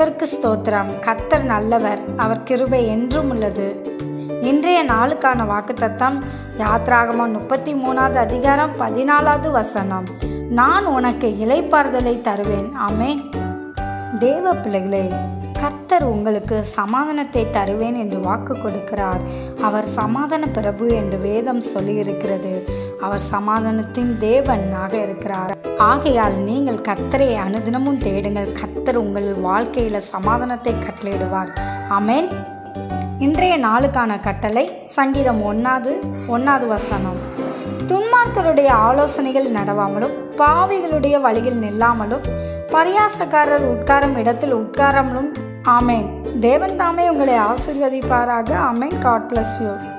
கர்த்தருக்கு ஸ்தோத்திரம் கர்த்தர் நல்லவர் அவர் கிருபை என்றும் உள்ளது இன்றைய நாளுக்கான வாக்குத்தத்தம் யாத்ராகமம் முப்பத்தி மூணாவது அதிகாரம் பதினாலாவது வசனம் நான் உனக்கு இலைப்பாறுதலை தருவேன் ஆமென் தேவ பிள்ளைகளே கர்த்தர் உங்களுக்கு சமாதானத்தை தருவேன் என்று வாக்கு கொடுக்கிறார் அவர் சமாதான பிரபு என்று வேதம் சொல்லியிருக்கிறது அவர் சமாதானத்தின் தேவனாக இருக்கிறார் ஆகையால் நீங்கள் கர்த்தரை அனுதினமும் தேடுங்கள் கர்த்தர் உங்கள் வாழ்க்கையில் சமாதானத்தை கட்டளையிடுவார் ஆமென் இன்றைய நாளுக்கான கட்டளை சங்கீதம் ஒன்றாவது ஒன்றாவது வசனம் துன்மார்க்கருடைய ஆலோசனைகள் நடவாமலும் பாவிகளுடைய வழியில் நில்லாமலும் பரியாசக்காரர் உட்காரும் இடத்தில் உட்காராமலும் ஆமேன் தேவன் தாமே உங்களை ஆசீர்வதிப்பாராக ஆமேன் காட் பிளஸ் யூ